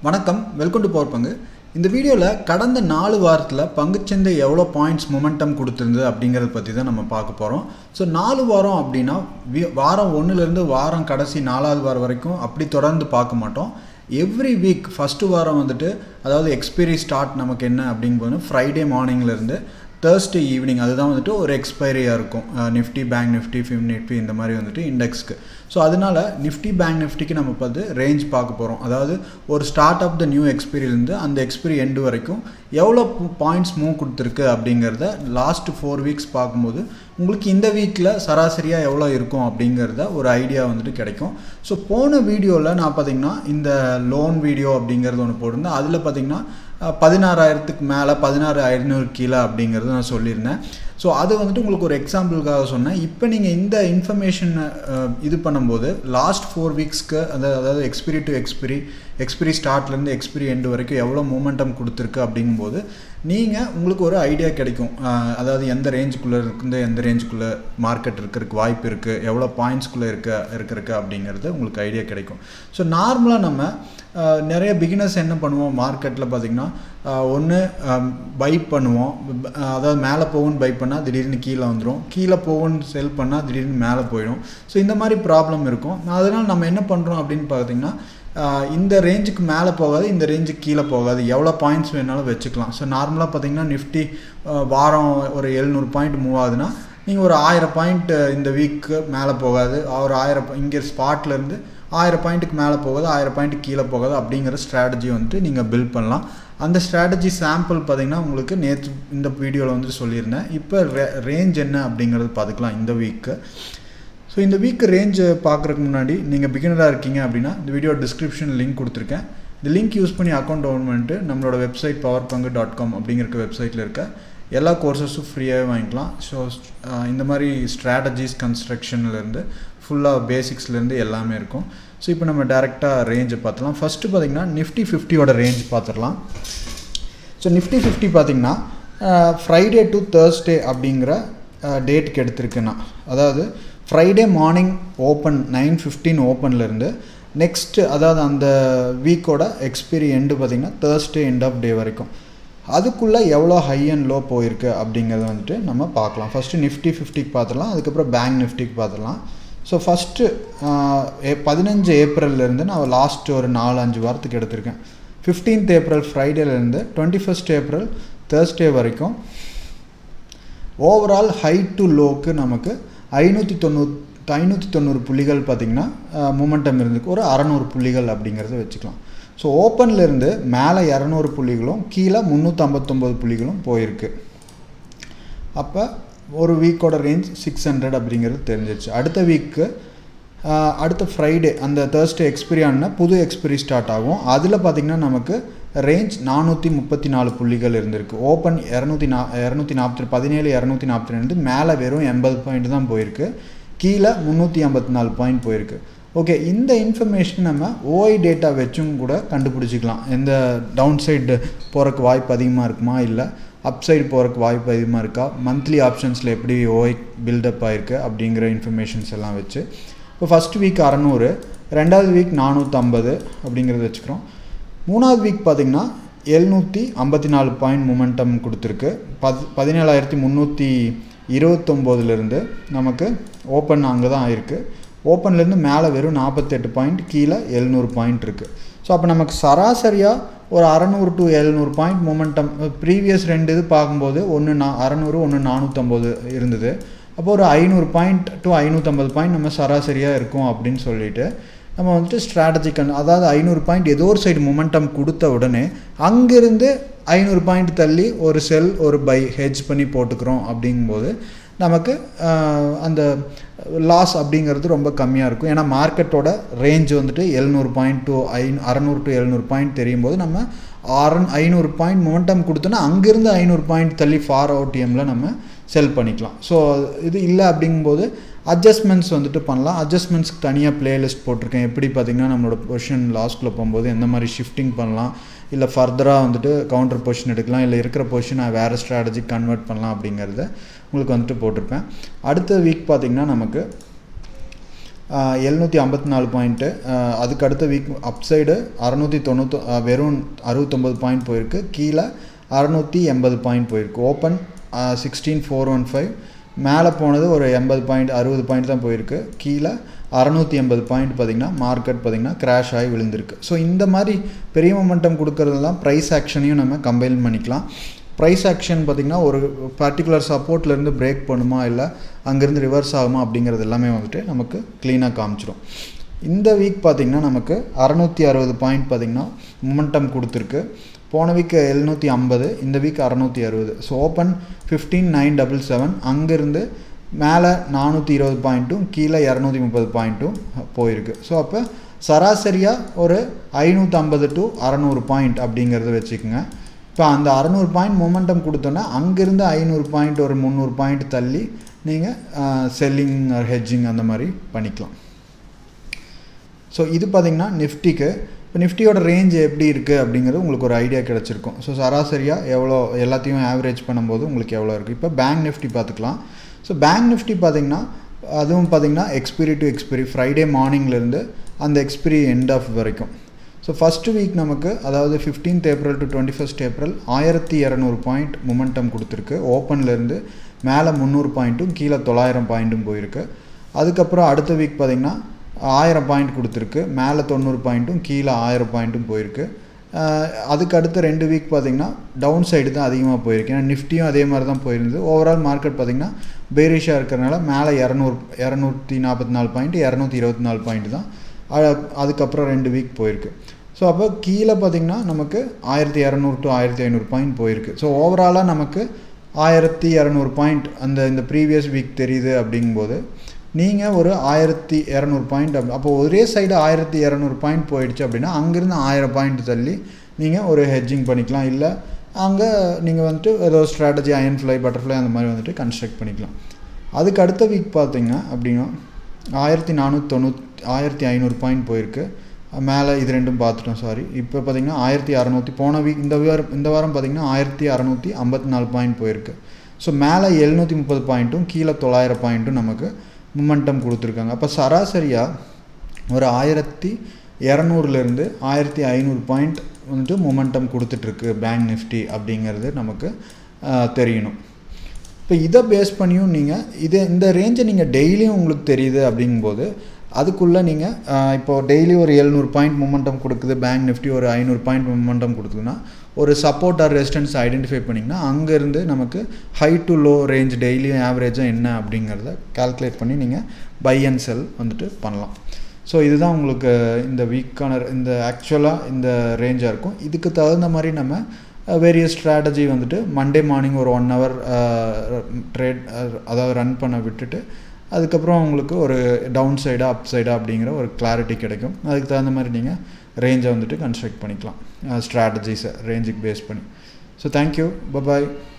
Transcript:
வணக்கம் welcome to power பங்கு இந்த வீடியோவில் கடந்த நாலு வாரத்தில் பங்குச்சந்தை எவ்வளோ பாயிண்ட்ஸ் மொமெண்டம் கொடுத்துருந்தது அப்படிங்கிறத பற்றி தான் நம்ம பார்க்க போகிறோம் ஸோ நாலு வாரம் அப்படின்னா வி- வாரம் ஒன்றுலேருந்து வாரம் கடைசி நாலாவது வாரம் வரைக்கும் அப்படி தொடர்ந்து பார்க்க மாட்டோம் எவ்ரி வீக் ஃபஸ்ட்டு வாரம் வந்துட்டு அதாவது எக்ஸ்பைரி ஸ்டார்ட் நமக்கு என்ன அப்படிங்கும்போது ஃப்ரைடே மார்னிங்லேருந்து தேர்ஸ்டே ஈவினிங் அதுதான் வந்துட்டு ஒரு எக்ஸ்பைரியாக இருக்கும் நிஃப்டி பேங்க் நிஃப்டி ஃபிம் நிஃப்டி இந்த மாதிரி வந்துட்டு இண்டெக்ஸ்க்கு ஸோ அதனால் நிஃப்டி பேங்க் நிஃப்டிக்கு நம்ம பார்த்து ரேஞ்ச் பார்க்க போகிறோம் அதாவது ஒரு ஸ்டார்ட் ஆஃப் த நியூ எக்ஸ்பீரியலேருந்து அந்த எக்ஸ்பீரி எண்டு வரைக்கும் எவ்வளோ பாயிண்ட்ஸ் மூவ் கொடுத்துருக்கு அப்படிங்கிறத லாஸ்ட் ஃபோர் வீக்ஸ் பார்க்கும்போது உங்களுக்கு இந்த வீக்கில் சராசரியாக எவ்வளோ இருக்கும் அப்படிங்கிறத ஒரு ஐடியா வந்துட்டு கிடைக்கும் ஸோ போன வீடியோவில் நான் பார்த்தீங்கன்னா இந்த லோன் வீடியோ அப்படிங்கிறது ஒன்று போட்டிருந்தேன் அதில் பார்த்தீங்கன்னா அஹ், பதினாறாயிரத்துக்கு மேலே பதினாறு ஐநூறு கீழே அப்படிங்கிறது நான் சொல்லியிருந்தேன் ஸோ அது வந்துட்டு உங்களுக்கு ஒரு எக்ஸாம்பிளுக்காக சொன்னேன் இப்போ நீங்கள் இந்த இன்ஃபர்மேஷன் இது பண்ணும்போது லாஸ்ட் ஃபோர் வீக்ஸ்க்கு அந்த அதாவது எக்ஸ்பிரி டு எக்ஸ்பிரி எக்ஸ்பிரி ஸ்டார்ட்லேருந்து எக்ஸ்பிரி எண்டு வரைக்கும் எவ்வளோ மூமெண்டம் கொடுத்துருக்கு அப்படிங்கும்போது நீங்கள் உங்களுக்கு ஒரு ஐடியா கிடைக்கும் அஹ், அதாவது எந்த ரேஞ்சுக்குள்ளே இருக்குது எந்த ரேஞ்சுக்குள்ளே மார்க்கெட் இருக்கிறதுக்கு வாய்ப்பு இருக்குது எவ்வளோ பாயிண்ட்ஸ்குள்ளே இருக்க இருக்கிறதுக்கு அப்படிங்கிறது உங்களுக்கு ஐடியா கிடைக்கும் ஸோ நார்மலாக நம்ம அஹ், நிறைய பிகினர்ஸ் என்ன பண்ணுவோம் மார்க்கெட்டில் பார்த்திங்கன்னா ஒன்று பை பண்ணுவோம் ப- அஹ், அதாவது மேலே போகும்னு பை பண்ணால் திடீர்னு கீழே வந்துடும் கீழே போகும்னு செல் பண்ணால் திடீர்னு மேலே போயிடும் ஸோ இந்த மாதிரி ப்ராப்ளம் இருக்கும் அதனால் நம்ம என்ன பண்ணுறோம் அப்படின்னு பார்த்தீங்கன்னா ஆஹ் இந்த ரேஞ்சுக்கு மேலே போகாது இந்த ரேஞ்சுக்கு கீழே போகாது எவ்வளோ பாயிண்ட்ஸ் வேணாலும் வச்சுக்கலாம் ஸோ நார்மலாக பார்த்தீங்கன்னா நிஃப்டி வாரம் ஒரு எழுநூறு பாயிண்ட் மூவ் ஆகுதுன்னா நீங்கள் ஒரு ஆயிரம் பாயிண்ட் இந்த வீக்கு மேலே போகாது ஒரு ஆயிரம் இங்கே ஸ்பாட்லேருந்து ஆயிரம் பாயிண்ட்டுக்கு மேலே போகாது ஆயிரம் பாயிண்ட்டுக்கு கீழே போகாது அப்படிங்கிற ஸ்ட்ராட்டஜி வந்துட்டு நீங்கள் பில்ட் பண்ணலாம் அந்த ஸ்ட்ராட்டஜி சாம்பிள் பார்த்தீங்கன்னா உங்களுக்கு நேற்று இந்த வீடியோவில் வந்து சொல்லியிருந்தேன் இப்போ ரேஞ்ச் என்ன அப்படிங்கிறது பார்த்துக்கலாம் இந்த வீக்கு ஸோ இந்த வீக் ரேஞ்சு பார்க்குறதுக்கு முன்னாடி நீங்கள் பிகினராக இருக்கீங்க அப்படின்னா இந்த வீடியோ டிஸ்கிரிப்ஷன் லிங்க் கொடுத்துருக்கேன் இந்த லிங்க் யூஸ் பண்ணி அக்கௌண்ட் ஓன் பண்ணிட்டு நம்மளோட website power Pangu dot com அப்படிங்கிற வெப்சைட்டில் இருக்க எல்லா கோர்சஸும் ஃப்ரீயாகவே வாங்கிக்கலாம் ஸோ இந்த மாதிரி ஸ்ட்ராட்டஜிஸ் கன்ஸ்ட்ரக்ஷன்லேருந்து ஃபுல்லாக பேசிக்ஸ்லேருந்து எல்லாமே இருக்கும் ஸோ இப்போ நம்ம டேரெக்டாக ரேஞ்சை பார்த்துலாம் ஃபஸ்ட்டு பார்த்தீங்கன்னா நிஃப்டி ஃபிஃப்டியோட ரேஞ்ச் பார்த்துடலாம் ஸோ நிஃப்டி ஃபிஃப்டி பார்த்தீங்கன்னா ஃப்ரைடே டு தேர்ஸ்டே அப்படிங்கிற டேட்டுக்கு எடுத்திருக்கேன் நான் அதாவது Friday morning open nine fifteen ஓப்பன்லேருந்து நெக்ஸ்ட்டு அதாவது அந்த வீக்கோட எக்ஸ்பீரி எண்டு பார்த்திங்கன்னா தேர்ஸ்டே எண்ட் ஆஃப் டே வரைக்கும் அதுக்குள்ளே எவ்வளோ ஹை அண்ட் லோ போயிருக்கு அப்படிங்கிறத வந்துட்டு நம்ம பார்க்கலாம் ஃபஸ்ட்டு நிஃப்டி ஃபிஃப்டிக்கு பார்த்துடலாம் அதுக்கப்புறம் பேங்க் நிஃப்டிக்கு பார்த்துடலாம் ஸோ ஃபஸ்ட்டு பதினஞ்சு ஏப்ரல்லேருந்து நான் லாஸ்ட் ஒரு நாலு அஞ்சு வாரத்துக்கு எடுத்திருக்கேன் ஃபிஃப்டீன்த் ஏப்ரல் ஃப்ரைடேலேருந்து டுவெண்ட்டி ஃபஸ்ட் ஏப்ரல் தேர்ஸ்டே வரைக்கும் ஓவரால் ஹை டு லோக்கு நமக்கு ஐநூற்றி தொண்ணூறு ஐநூற்றி தொண்ணூறு புள்ளிகள் பார்த்திங்கன்னா மூமெண்டம் இருந்துக்கு ஒரு அறநூறு புள்ளிகள் அப்படிங்கிறத வச்சுக்கலாம் ஸோ ஓப்பன்லேருந்து மேலே இரநூறு புள்ளிகளும் கீழே முந்நூற்றம்பத்தொம்போது புள்ளிகளும் போயிருக்கு அப்போ ஒரு வீக்கோட ரேஞ்ச் சிக்ஸ் ஹண்ட்ரட் அப்படிங்கிறது தெரிஞ்சிருச்சு அடுத்த வீக்கு அடுத்த ஃப்ரைடே அந்த தேர்ஸ்டே எக்ஸ்பிரி ஆன புது எக்ஸ்பிரி ஸ்டார்ட் ஆகும் அதில் பார்த்திங்கன்னா நமக்கு ரேஞ்ச் நானூற்றி முப்பத்தி நாலு புள்ளிகள் இருந்திருக்கு ஓப்பன் இரநூத்தி நா இரநூத்தி நாற்பத்தி பதினேழு இரநூத்தி நாற்பத்தி ரெண்டு மேலே வெறும் எண்பது பாயிண்ட் தான் போயிருக்கு கீழே முந்நூற்றி ஐம்பத்தி நாலு பாயிண்ட் போயிருக்கு ஓகே இந்த இன்ஃபர்மேஷன் நம்ம ஓஐ டேட்டா வச்சும் கூட கண்டுபிடிச்சிக்கலாம் எந்த டவுன் சைடு போகிறக்கு வாய்ப்பு அதிகமாக இருக்குமா இல்லை அப் சைடு போகிறக்கு வாய்ப்பு அதிகமாக இருக்கா மந்த்லி ஆப்ஷன்ஸில் எப்படி ஓஐ பில்டப் ஆயிருக்கு அப்படிங்கிற இன்ஃபர்மேஷன்ஸ் எல்லாம் வச்சு இப்போ ஃபஸ்ட் வீக் அறநூறு ரெண்டாவது வீக் நானூற்றம்பது அப்படிங்கிறத வச்சுக்கிறோம் மூணாவது வீக் பார்த்திங்கன்னா எழுநூற்றி ஐம்பத்தி நாலு பாயிண்ட் மூமெண்டம் கொடுத்துருக்கு பத் பதினேழாயிரத்தி முந்நூற்றி இருபத்தொம்போதுலேருந்து நமக்கு ஓப்பன் அங்கே தான் ஆயிருக்கு ஓப்பன்லேருந்து மேலே வெறும் நாற்பத்தெட்டு பாயிண்ட் கீழே எழுநூறு பாயிண்ட் இருக்குது ஸோ அப்போ நமக்கு சராசரியாக ஒரு அறநூறு டு எழுநூறு பாயிண்ட் மூமெண்டம் ப்ரீவியஸ் ரெண்டு இது பார்க்கும்போது ஒன்று நா அறநூறு ஒன்று நானூற்றம்பது இருந்தது அப்போ ஒரு ஐநூறு பாயிண்ட் டு ஐநூற்றம்பது பாயிண்ட் நம்ம சராசரியாக இருக்கும் அப்படின்னு சொல்லிட்டு நம்ம வந்துட்டு ஸ்ட்ராட்டஜி கன் அதாவது ஐநூறு பாயிண்ட் ஏதோ ஒரு சைடு மொமெண்டம் கொடுத்த உடனே அங்கேருந்து ஐநூறு பாயிண்ட் தள்ளி ஒரு செல் ஒரு பை ஹெட்ஜ் பண்ணி போட்டுக்கிறோம் அப்படிங்கும்போது நமக்கு ஆஹ், அந்த லாஸ் அப்படிங்கிறது ரொம்ப கம்மியாக இருக்கும் ஏன்னா மார்க்கெட்டோட ரேஞ்ச் வந்துட்டு எழுநூறு பாயிண்ட் டு ஐ அறநூறு டு எழுநூறு பாயிண்ட் தெரியும் போது நம்ம அறந் ஐநூறு பாயிண்ட் மொமெண்டம் கொடுத்தோன்னா அங்கேருந்து ஐநூறு பாயிண்ட் தள்ளி ஃபார் ஓடிஎம்மில் நம்ம செல் பண்ணிக்கலாம் ஸோ இது இல்லை அப்படிங்கும்போது அட்ஜஸ்ட்மெண்ட்ஸ் வந்துட்டு பண்ணலாம் அட்ஜஸ்ட்மெண்ட்ஸ்க்கு தனியாக பிளேலிஸ்ட் போட்டிருக்கேன் எப்படி பார்த்திங்கன்னா நம்மளோட பொசிஷன் லாஸ்ட்டில் போகும்போது எந்த மாதிரி ஷிஃப்டிங் பண்ணலாம் இல்லை ஃபர்தராக வந்துட்டு கவுண்டர் பொசிஷன் எடுக்கலாம் இல்லை இருக்கிற பொசிஷனை வேறு ஸ்ட்ராட்டஜி கன்வெர்ட் பண்ணலாம் அப்படிங்கிறத உங்களுக்கு வந்துட்டு போட்டிருப்பேன் அடுத்த வீக் பார்த்திங்கன்னா நமக்கு எழுநூற்றி ஐம்பத்தி நாலு பாயிண்ட்டு அதுக்கு அடுத்த வீக் அப்சைடு அறநூற்றி தொண்ணூற்றி வெறும் அறுபத்தொம்பது பாயிண்ட் போயிருக்கு கீழே அறநூற்றி எண்பது பாயிண்ட் போயிருக்கு open sixteen four one five மேலே போனது ஒரு எண்பது பாயிண்ட் அறுபது பாயிண்ட் தான் போயிருக்கு கீழே அறநூற்றி எண்பது பாயிண்ட் பார்த்திங்கன்னா மார்க்கெட் பார்த்திங்கன்னா கிராஷ் ஆகி விழுந்திருக்கு ஸோ இந்த மாதிரி பெரிய மொமெண்டம் கொடுக்கறதெல்லாம் ப்ரைஸ் ஆக்ஷனையும் நம்ம கம்பைன் பண்ணிக்கலாம் ப்ரைஸ் ஆக்ஷன் பார்த்திங்கன்னா ஒரு பர்டிகுலர் சப்போர்ட்லேருந்து பிரேக் பண்ணுமா இல்லை அங்கேருந்து ரிவர்ஸ் ஆகுமா அப்படிங்கிறது எல்லாமே வந்துட்டு நமக்கு க்ளீனாக காமிச்சிடும் இந்த வீக் பார்த்திங்கன்னா நமக்கு அறநூற்றி அறுபது பாயிண்ட் பார்த்திங்கன்னா மொமெண்டம் கொடுத்துருக்கு போன வீக் எழுநூற்றி ஐம்பது இந்த வீக் அறநூற்றி அறுபது so open fifteen nine double seven அங்கேருந்து மேலே நானூற்றி இருபது பாயிண்ட்டும் கீழே இரநூத்தி முப்பது பாயிண்ட்டும் போயிருக்கு ஸோ அப்போ சராசரியாக ஒரு ஐநூற்றம்பது டு அறநூறு பாயிண்ட் அப்படிங்கிறத வச்சுக்கோங்க இப்போ அந்த அறநூறு பாயிண்ட் மொமெண்டம் கொடுத்தோன்னா அங்கேருந்து ஐநூறு பாயிண்ட் ஒரு முந்நூறு பாயிண்ட் தள்ளி நீங்கள் செல்லிங் ஹெட்ஜிங் அந்த மாதிரி பண்ணிக்கலாம் ஸோ இது பார்த்திங்கன்னா நிஃப்டிக்கு இப்போ நிஃப்டியோட ரேஞ்ச் எப்படி இருக்குது அப்படிங்கிறது உங்களுக்கு ஒரு ஐடியா கிடச்சிருக்கும் ஸோ சராசரியாக எவ்வளோ எல்லாத்தையும் ஆவரேஜ் பண்ணும்போது உங்களுக்கு எவ்வளோ இருக்குது இப்போ பேங்க் நிஃப்டி பார்த்துக்கலாம் ஸோ பேங்க் நிஃப்டி பார்த்திங்கன்னா அதுவும் பார்த்திங்கன்னா எக்ஸ்பிரி டு எக்ஸ்பிரி ஃப்ரைடே மார்னிங்லேருந்து அந்த எக்ஸ்பிரி எண்ட் ஆஃப் வரைக்கும் ஸோ ஃபஸ்ட்டு வீக் நமக்கு அதாவது fifteenth April to twenty first April ஆயிரத்தி இரநூறு பாயிண்ட் மொமெண்டம் கொடுத்துருக்கு ஓப்பன்லேருந்து மேலே முந்நூறு பாயிண்ட்டும் கீழே தொள்ளாயிரம் பாயிண்ட்டும் போயிருக்கு அதுக்கப்புறம் அடுத்த வீக் பார்த்திங்கன்னா ஆயிரம் பாயிண்ட் கொடுத்துருக்கு மேலே தொண்ணூறு பாயிண்ட்டும் கீழே ஆயிரம் பாயிண்ட்டும் போயிருக்கு அதுக்கு அடுத்த ரெண்டு வீக் பார்த்திங்கன்னா டவுன் சைடு தான் அதிகமாக போயிருக்கு ஏன்னா நிஃப்டியும் அதே மாதிரி தான் போயிருந்தது ஓவரால் மார்க்கெட் பார்த்திங்கன்னா பேரிஷாக இருக்கிறனால மேலே இரநூறு இரநூத்தி நாற்பத்தி நாலு பாயிண்ட் இரநூத்தி இருபத்தி நாலு பாயிண்ட் தான் அதுக்கப்புறம் ரெண்டு வீக் போயிருக்கு ஸோ அப்போ கீழே பார்த்திங்கன்னா நமக்கு ஆயிரத்தி இரநூறு டு ஆயிரத்தி ஐநூறு பாயிண்ட் போயிருக்கு ஸோ ஓவராலாக நமக்கு ஆயிரத்தி இரநூறு பாயிண்ட் அந்த இந்த ப்ரீவியஸ் வீக் தெரியுது அப்படிங்கும்போது நீங்கள் ஒரு ஆயிரத்தி இரநூறு பாயிண்ட் அப்போ ஒரே சைடு ஆயிரத்தி இரநூறு பாயிண்ட் போயிடுச்சு அப்படின்னா அங்கேருந்து ஆயிரம் பாயிண்ட் தள்ளி நீங்கள் ஒரு ஹெட்ஜிங் பண்ணிக்கலாம் இல்லை அங்கே நீங்கள் வந்துட்டு ஏதோ ஸ்ட்ராட்டஜி அயன் ஃப்ளை பட்டர்ஃப்ளை அந்த மாதிரி வந்துட்டு கன்ஸ்ட்ரக்ட் பண்ணிக்கலாம் அதுக்கு அடுத்த வீக் பார்த்தீங்க அப்படின்னா ஆயிரத்தி நானூற்றி தொண்ணூத் ஆயிரத்தி ஐநூறு பாயிண்ட் போயிருக்கு மேலே இது ரெண்டும் பார்த்துட்டோம் சாரி இப்போ பார்த்தீங்கன்னா ஆயிரத்தி அறநூற்றி போன வீக் இந்த வாரம் இந்த வாரம் பார்த்தீங்கன்னா ஆயிரத்தி அறநூற்றி ஐம்பத்தி நாலு பாயிண்ட் போயிருக்கு ஸோ மேலே எழுநூற்றி முப்பது பாயிண்ட்டும் கீழே தொள்ளாயிரம் பாயிண்ட்டும் நமக்கு மொமெண்டம் கொடுத்துருக்காங்க அப்போ சராசரியாக ஒரு ஆயிரத்தி இரநூறுலேருந்து ஆயிரத்தி ஐநூறு பாயிண்ட் வந்துட்டு மொமெண்டம் கொடுத்துட்ருக்கு பேங்க் நிஃப்டி அப்படிங்கிறது நமக்கு தெரியணும் இப்போ இதை பேஸ் பண்ணியும் நீங்கள் இதை இந்த ரேஞ்சை நீங்கள் டெய்லியும் உங்களுக்கு தெரியுது அப்படிங்கும்போது அதுக்குள்ளே நீங்கள் இப்போது டெய்லி ஒரு எழுநூறு பாயிண்ட் மொமெண்டம் கொடுக்குது பேங்க் நிஃப்டி ஒரு ஐநூறு பாயிண்ட் மொமெண்டம் கொடுக்குதுன்னா ஒரு சப்போர்ட் ஆர் ரெசிஸ்டன்ஸ் ஐடென்டிஃபை பண்ணிங்கன்னா அங்கேருந்து நமக்கு ஹை டு லோ ரேஞ்ச் டெய்லியும் ஆவரேஜாக என்ன அப்படிங்கிறத கால்குலேட் பண்ணி நீங்கள் பை அண்ட் செல் வந்துட்டு பண்ணலாம் ஸோ இதுதான் உங்களுக்கு இந்த வீக்கான இந்த ஆக்சுவலாக இந்த ரேஞ்சாக இருக்கும் இதுக்கு தகுந்த மாதிரி நம்ம வேரியஸ் ஸ்ட்ராட்டஜி வந்துட்டு மண்டே மார்னிங் ஒரு ஒன் ஹவர் ட்ரேட் அதாவது ரன் பண்ண விட்டுட்டு அதுக்கப்புறம் உங்களுக்கு ஒரு டவுன் சைடா அப் சைடா அப்படிங்கிற ஒரு கிளாரிட்டி கிடைக்கும் அதுக்கு தகுந்த மாதிரி நீங்கள் ரேஞ்சை வந்துட்டு கன்ஸ்ட்ரக்ட் பண்ணிக்கலாம் ஸ்ட்ராட்டஜிஸை ரேஞ்சுக்கு பேஸ் பண்ணி ஸோ தேங்க்யூ பபாய்